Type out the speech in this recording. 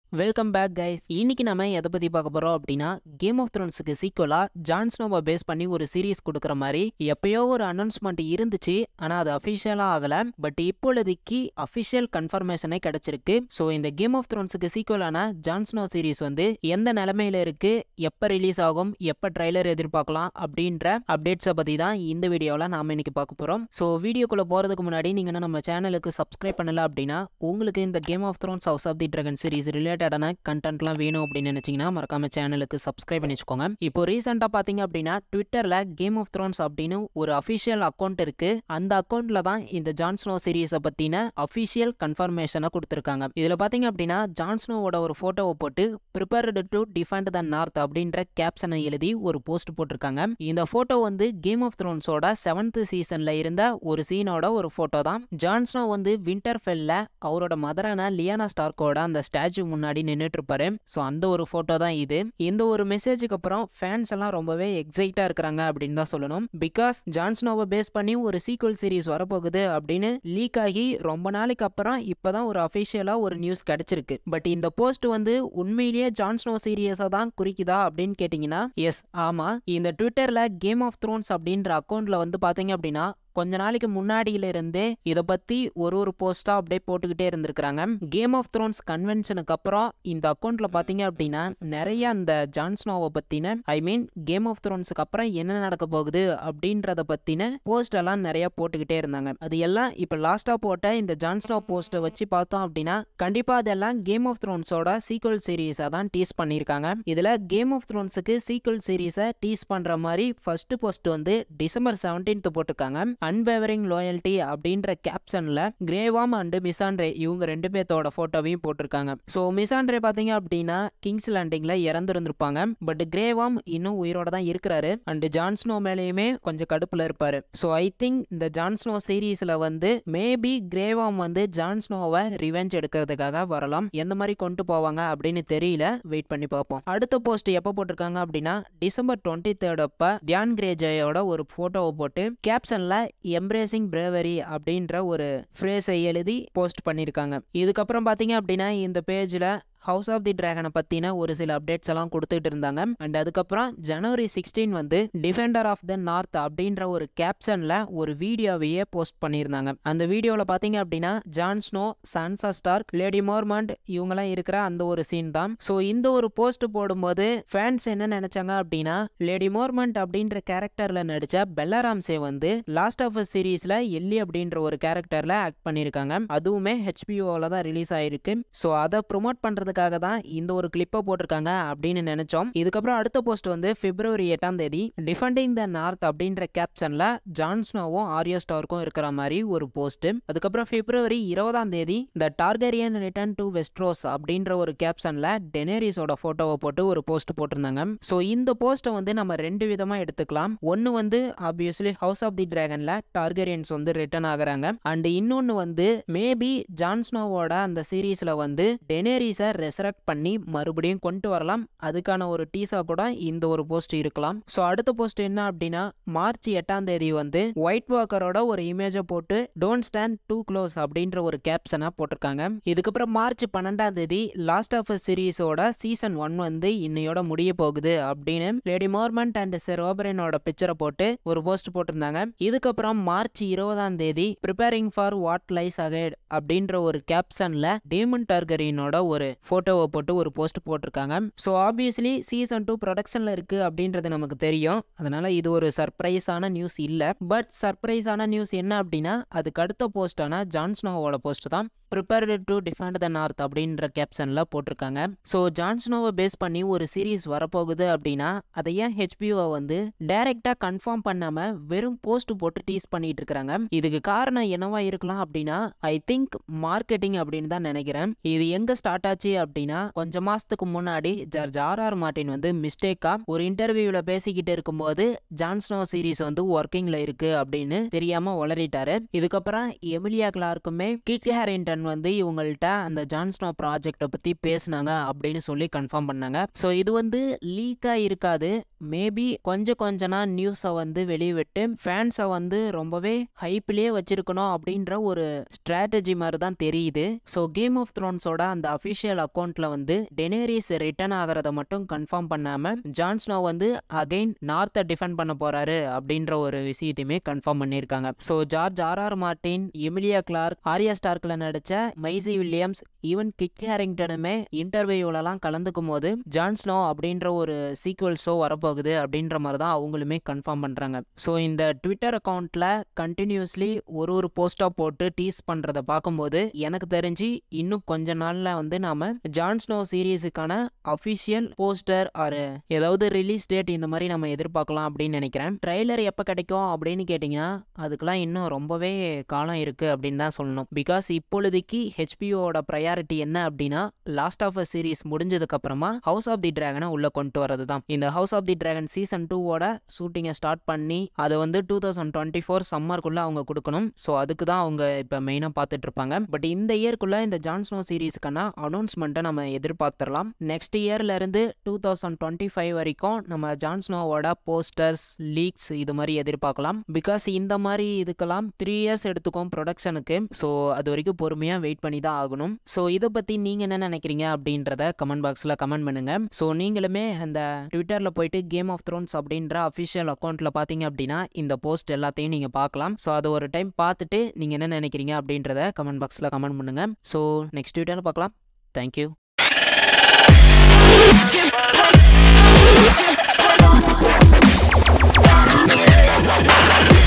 Welcome back guys இன்னைக்கு நம்ம எதை பத்தி பார்க்க போறோம் அப்படின்னா கேம் ஆஃப் த்ரோன்ஸுக்கு சீக்குவலா ஜான் ஸ்னோவை பேஸ் பண்ணி ஒரு சீரிஸ் கொடுக்குற மாதிரி எப்பயோ ஒரு அனௌன்ஸ்மெண்ட் இருந்துச்சு ஆனா அது அஃபிஷியலா ஆகல பட் இப்பொழுதைக்கு அஃபிஷியல் கன்ஃபர்மேஷனே கிடைச்சிருக்கு ஸோ இந்த கேம் ஆஃப் த்ரோன்ஸுக்கு சீக்குவலான ஜான் ஸ்னோ சீரிஸ் வந்து எந்த நிலைமையில இருக்கு எப்ப ரிலீஸ் ஆகும் எப்ப ட்ரைலர் எதிர்பார்க்கலாம் அப்படின்ற அப்டேட்ஸை பத்தி தான் இந்த வீடியோவில் நாம இன்னைக்கு பார்க்க போறோம் ஸோ வீடியோக்குள்ள போறதுக்கு முன்னாடி நீங்க இன்னும் நம்ம சேனலுக்கு சப்ஸ்கிரைப் பண்ணல அப்படின்னா உங்களுக்கு இந்த game of thrones house of the dragon series ரிலேட்டடான கண்டென்ட்லாம் வேணும் அப்படின்னு நினைச்சீங்கன்னா மறக்காம சேனலுக்கு சப்ஸ்கிரைப் பண்ணி வச்சுக்கோங்க இப்போ ரீசெண்டாக பார்த்தீங்க அப்படின்னா ட்விட்டரில் கேம் ஆஃப் த்ரோன்ஸ் அப்படின்னு ஒரு அஃபிஷியல் அக்கௌண்ட் இருக்கு அந்த அக்கௌண்ட்ல தான் இந்த ஜான்ஸ்னோ சீரீஸை பற்றின அஃபிஷியல் கன்ஃபர்மேஷனை கொடுத்துருக்காங்க இதில் பார்த்தீங்க அப்படின்னா ஜான்ஸ்னோவோட ஒரு ஃபோட்டோவை போட்டு prepared to defend the north அப்படின்ற கேப்ஷனை எழுதி ஒரு போஸ்ட் போட்டிருக்காங்க இந்த ஃபோட்டோ வந்து கேம் ஆஃப் த்ரோன்ஸோட செவன்த் சீசன்ல இருந்த ஒரு சீனோட ஒரு ஃபோட்டோ தான் ஜான்ஸ்னோ வந்து வின்டர் ஃபெல்ல அவரோட மதரான லியானா ஸ்டார்க்கோட அந்த ஸ்டாச்சு முன்னாடி நின்றுட்டு இருப்பாரு ஸோ அந்த ஒரு ஃபோட்டோ தான் இது இந்த ஒரு மெசேஜுக்கு அப்புறம் ஃபேன்ஸ் எல்லாம் ரொம்பவே எக்ஸைட்டா இருக்கிறாங்க அப்படின்னு தான் சொல்லணும் பிகாஸ் ஜான்ஸ்னோவை பேஸ் பண்ணி ஒரு சீக்வல் சீரிஸ் வரப்போகுது அப்படின்னு லீக் ஆகி ரொம்ப நாளைக்கு அப்புறம் இப்பதான் ஒரு அஃபிஷியலா ஒரு நியூஸ் கிடைச்சிருக்கு பட் இந்த போஸ்ட் வந்து உண்மையிலேயே ஜான்ஸ்னோ சீரியஸா தான் குறிக்குதா அப்படின்னு கேட்டிங்கன்னா எஸ் ஆமா இந்த ட்விட்டர்ல கேம் ஆஃப் த்ரோன்ஸ் அப்படின்ற அக்கௌண்ட்ல வந்து பாத்தீங்க அப்படின்னா கொஞ்ச நாளைக்கு முன்னாடியில இருந்தே இதை பத்தி ஒரு ஒரு போஸ்டா அப்படியே போட்டுக்கிட்டே இருந்திருக்கிறாங்க கேம் ஆஃப் த்ரோன்ஸ் கன்வென்ஷனுக்கு அப்புறம் இந்த அக்கௌண்ட்ல பாத்தீங்க அப்படின்னா நிறைய அந்த ஜான்ஸ்னோவை பத்தின ஐ மீன் கேம் ஆஃப் த்ரோன்ஸுக்கு அப்புறம் என்ன நடக்க போகுது அப்படின்றத பத்தின போஸ்ட் எல்லாம் நிறைய போட்டுக்கிட்டே இருந்தாங்க அது எல்லாம் இப்ப லாஸ்டா போட்ட இந்த ஜான்ஸ்னோ போஸ்ட்டை வச்சு பார்த்தோம் அப்படின்னா கண்டிப்பா அதெல்லாம் கேம் ஆஃப் த்ரோன்ஸோட சீக்வல் சீரீஸை தான் டீஸ் பண்ணியிருக்காங்க இதுல கேம் ஆஃப் த்ரோன்ஸுக்கு சீக்வல் சீரீஸை டீஸ் பண்ற மாதிரி ஃபர்ஸ்ட் போஸ்ட் வந்து டிசம்பர் செவன்டீன்த் போட்டிருக்காங்க அன்பெவரிங் லாயல்ட்டி அப்படின்ற கேப்ஷன்ல கிரேவாம் அண்ட் மிசான்ரே இவங்க ரெண்டு பேர்த்தோட போட்டோவையும் போட்டிருக்காங்க ஸோ மிசான்ரே பாத்தீங்க அப்படின்னா கிங்ஸ் லேண்டிங்ல இறந்துருந்திருப்பாங்க பட் கிரேவாம் இன்னும் உயிரோட தான் இருக்கிறாரு அண்ட் ஜான்ஸ்னோ மேலேயுமே கொஞ்சம் கடுப்புல இருப்பாரு ஸோ ஐ திங்க் இந்த ஜான்ஸ்னோ சீரீஸ்ல வந்து மேபி கிரேவாம் வந்து ஜான்ஸ்னோவை ரிவெஞ்ச் எடுக்கிறதுக்காக வரலாம் எந்த மாதிரி கொண்டு போவாங்க அப்படின்னு தெரியல வெயிட் பண்ணி பார்ப்போம் அடுத்த போஸ்ட் எப்போ போட்டிருக்காங்க அப்படின்னா டிசம்பர் டுவெண்ட்டி தேர்ட் அப்ப தியான் கிரேஜயோட ஒரு போட்டோவை போட்டு கேப்ஷன்ல எம்ப்ரேசிங் பிரேவரி அப்படின்ற ஒரு ஃப்ரேஸை எழுதி போஸ்ட் பண்ணியிருக்காங்க இதுக்கப்புறம் பார்த்தீங்க அப்படின்னா இந்த பேஜில் ஹவுஸ் ஆஃப் தி டிராகனை பற்றின ஒரு சில அப்டேட்ஸ் எல்லாம் கொடுத்துட்டு இருந்தாங்க அண்ட் அதுக்கப்புறம் ஜனவரி சிக்ஸ்டீன் வந்து டிஃபெண்டர் ஆஃப் த நார்த் அப்படின்ற ஒரு கேப்ஷனில் ஒரு வீடியோவையே போஸ்ட் பண்ணியிருந்தாங்க அந்த வீடியோவில் பார்த்தீங்க அப்படின்னா John Snow Sansa Stark lady Mormont இவங்கெல்லாம் இருக்கிற அந்த ஒரு சீன் தான் ஸோ இந்த ஒரு போஸ்ட் போடும்போது ஃபேன்ஸ் என்ன நினைச்சாங்க அப்படின்னா லேடி மோர்மண்ட் அப்படின்ற கேரக்டரில் நடித்த பெல்லராம்சே வந்து லாஸ்ட் ஆஃப் சீரீஸில் எல்லி அப்படின்ற ஒரு கேரக்டரில் ஆக்ட் பண்ணியிருக்காங்க அதுவுமே ஹெச்பிஓவில் தான் ரிலீஸ் ஆயிருக்கு ஸோ அதை ப்ரொமோட் பண்ணுறது பண்ணுறதுக்காக தான் இந்த ஒரு கிளிப்பை போட்டிருக்காங்க அப்படின்னு நினைச்சோம் இதுக்கப்புறம் அடுத்த போஸ்ட் வந்து பிப்ரவரி எட்டாம் தேதி டிஃபெண்டிங் த நார்த் அப்படின்ற கேப்ஷன்ல ஜான்ஸ்னோவும் ஆரியோ ஸ்டார்க்கும் இருக்கிற மாதிரி ஒரு போஸ்ட் அதுக்கப்புறம் பிப்ரவரி இருபதாம் தேதி த டார்கரியன் ரிட்டர்ன் டு வெஸ்ட்ரோஸ் அப்படின்ற ஒரு கேப்ஷன்ல டெனேரிஸோட போட்டோவை போட்டு ஒரு போஸ்ட் போட்டிருந்தாங்க ஸோ இந்த போஸ்ட்டை வந்து நம்ம ரெண்டு விதமா எடுத்துக்கலாம் ஒன்று வந்து ஆப்வியஸ்லி ஹவுஸ் ஆஃப் தி டிராகன்ல டார்கரியன்ஸ் வந்து ரிட்டர்ன் ஆகுறாங்க அண்ட் இன்னொன்று வந்து மேபி ஜான்ஸ்னோவோட அந்த சீரீஸ்ல வந்து டெனேரிஸை ரெசரக்ட் பண்ணி மறுபடியும் கொண்டு வரலாம் அதுக்கான ஒரு டீஸா கூட இந்த ஒரு போஸ்ட் இருக்கலாம் ஸோ அடுத்த போஸ்ட் என்ன அப்படின்னா மார்ச் எட்டாம் தேதி வந்து ஒயிட் வாக்கரோட ஒரு இமேஜை போட்டு டோன்ட் ஸ்டாண்ட் டூ க்ளோஸ் அப்படின்ற ஒரு கேப்ஷனை போட்டிருக்காங்க இதுக்கப்புறம் மார்ச் பன்னெண்டாம் தேதி லாஸ்ட் ஆஃப் சீரீஸோட சீசன் ஒன் வந்து இன்னையோட முடிய போகுது அப்படின்னு லேடி மோர்மண்ட் அண்ட் செர் ஓபரனோட பிக்சரை போட்டு ஒரு போஸ்ட் போட்டிருந்தாங்க இதுக்கப்புறம் மார்ச் இருபதாம் தேதி preparing for what lies ahead அப்படின்ற ஒரு கேப்ஷன்ல டேமன் டார்கரினோட ஒரு ஃபோட்டோவை போட்டு ஒரு போஸ்ட் போட்டிருக்காங்க ஸோ ஆப்வியஸ்லி சீசன் டூ ப்ரொடக்ஷனில் இருக்குது அப்படின்றது நமக்கு தெரியும் அதனால் இது ஒரு சர்ப்ரைஸான நியூஸ் இல்லை பட் சர்ப்ரைஸான நியூஸ் என்ன அப்படின்னா அதுக்கு அடுத்த போஸ்டான ஜான்ஸ்னோவோட போஸ்ட் தான் prepared to defend the north அப்படின்ற கேப்ஷனில் போட்டிருக்காங்க ஸோ ஜான்ஸ்னோவை பேஸ் பண்ணி ஒரு சீரீஸ் வரப்போகுது அப்படின்னா அதை ஏன் ஹெச்பிஓ வந்து டைரெக்டாக கன்ஃபார்ம் பண்ணாமல் வெறும் போஸ்ட் போட்டு டீஸ் பண்ணிட்டு இருக்கிறாங்க இதுக்கு காரணம் என்னவா இருக்கலாம் அப்படின்னா ஐ திங்க் மார்க்கெட்டிங் அப்படின்னு தான் நினைக்கிறேன் இது எங்கே ஸ்டார்ட் ஆச்சு அப்படின்னா கொஞ்சம் மாசத்துக்கு முன்னாடி ஜார்ஜ் ஆர் ஆர் மார்டின் வந்து மிஸ்டேக்கா ஒரு இன்டர்வியூவில் பேசிக்கிட்டு இருக்கும்போது ஜான்ஸ்னோ சீரீஸ் வந்து ஒர்க்கிங்ல இருக்கு அப்படின்னு தெரியாம உளறிட்டாரு இதுக்கப்புறம் எமிலியா கிளார்க்குமே கிட் ஹேரிங்டன் வந்து இவங்கள்ட்ட அந்த ஜான்ஸ்னோ ப்ராஜெக்டை பத்தி பேசினாங்க அப்படின்னு சொல்லி கன்ஃபார்ம் பண்ணாங்க ஸோ இது வந்து லீக்கா இருக்காது மேபி கொஞ்சம் கொஞ்சனா நியூஸை வந்து வெளிவிட்டு ஃபேன்ஸை வந்து ரொம்பவே ஹைப்லேயே வச்சிருக்கணும் அப்படின்ற ஒரு ஸ்ட்ராட்டஜி மாதிரி தான் தெரியுது ஸோ கேம் ஆஃப் த்ரோன்ஸோட அந்த அஃபிஷியல் அக்கௌண்ட்ல வந்து டெனேரிஸ் ரிட்டர்ன் ஆகிறத மட்டும் கன்ஃபார்ம் பண்ணாம ஜான்ஸ்னோ வந்து அகைன் நார்த்தை டிஃபெண்ட் பண்ண போறாரு அப்படின்ற ஒரு விஷயத்தையுமே கன்ஃபார்ம் பண்ணியிருக்காங்க so George R R Martin Emilia Clarke Arya ஸ்டார்க்ல நடிச்ச மைசி வில்லியம்ஸ் ஈவன் கிக் ஹேரிங்டனுமே இன்டர்வியூலலாம் கலந்துக்கும் போது ஜான்ஸ்னோ அப்படின்ற ஒரு சீக்வல் ஷோ வரப்போகுது அப்படின்ற மாதிரி தான் அவங்களுமே கன்ஃபார்ம் பண்றாங்க ஸோ இந்த ட்விட்டர் அக்கௌண்ட்ல கண்டினியூஸ்லி ஒரு ஒரு போஸ்டாக போட்டு டீஸ் பண்றதை பார்க்கும்போது எனக்கு தெரிஞ்சு இன்னும் கொஞ்ச நாள்ல வந்து நாம ஜான்ஸ்னோ சீரீஸுக்கான அஃபிஷியல் போஸ்டர் ஆர் ஏதாவது ரிலீஸ் டேட் இந்த மாதிரி நம்ம எதிர்பார்க்கலாம் அப்படின்னு நினைக்கிறேன் ட்ரைலர் எப்போ கிடைக்கும் அப்படின்னு கேட்டிங்கன்னா அதுக்கெல்லாம் இன்னும் ரொம்பவே காலம் இருக்கு அப்படின்னு தான் சொல்லணும் பிகாஸ் இப்பொழுதைக்கு ஹெச்பிஓட ப்ரையாரிட்டி என்ன அப்படின்னா லாஸ்ட் ஆஃப் அ சீரீஸ் முடிஞ்சதுக்கு அப்புறமா ஹவுஸ் ஆஃப் தி டிராகனை உள்ள கொண்டு வரது தான் இந்த house of the dragon season டூவோட ஷூட்டிங்கை ஸ்டார்ட் பண்ணி அதை வந்து டூ தௌசண்ட் டுவெண்ட்டி ஃபோர் சம்மருக்குள்ள அவங்க கொடுக்கணும் ஸோ அதுக்கு தான் அவங்க இப்போ மெயினாக பார்த்துட்டு இருப்பாங்க பட் இந்த இயர்க்குள்ள இந்த ஜான்ஸ்னோ சீரீஸ்க்கான அனௌன்ஸ்மெண்ட்டை நம்ம எதிர்பார்த்துடலாம் நெக்ஸ்ட் இயர்ல இருந்து டூ தௌசண்ட் டுவெண்ட்டி ஃபைவ் வரைக்கும் நம்ம ஜான்ஸ்னோவோட போஸ்டர்ஸ் லீக்ஸ் இது மாதிரி எதிர்பார்க்கலாம் பிகாஸ் இந்த மாதிரி இதுக்கெல்லாம் த்ரீ இயர்ஸ் எடுத்துக்கும் ப்ரொடக்ஷனுக்கு ஸோ அது வரைக்கும் பொறுமையாக வெயிட் பண்ணி தான் ஆகணும் ஸோ இதை பற்றி நீங்கள் என்ன நினைக்கிறீங்க அப்படின்றத கமெண்ட் பாக்ஸில் கமெண்ட் பண்ணுங்க ஸோ நீங்களுமே அந்த ட்விட்டரில் போயிட்டு கேம் ஆஃப் த்ரோன்ஸ் அப்படின்ற அஃபிஷியல் அக்கௌண்ட்டில் பார்த்தீங்க அப்படின்னா இந்த போஸ்ட் எல்லாத்தையும் நீங்கள் பார்க்கலாம் ஸோ அதை ஒரு டைம் பார்த்துட்டு நீங்கள் என்ன நினைக்கிறீங்க அப்படின்றத கமெண்ட் பாக்ஸில் கமெண்ட் பண்ணுங்க ஸோ நெக்ஸ்ட் ட்விட்டரில் பார்க்கலாம் தேங்க்யூ Yeah.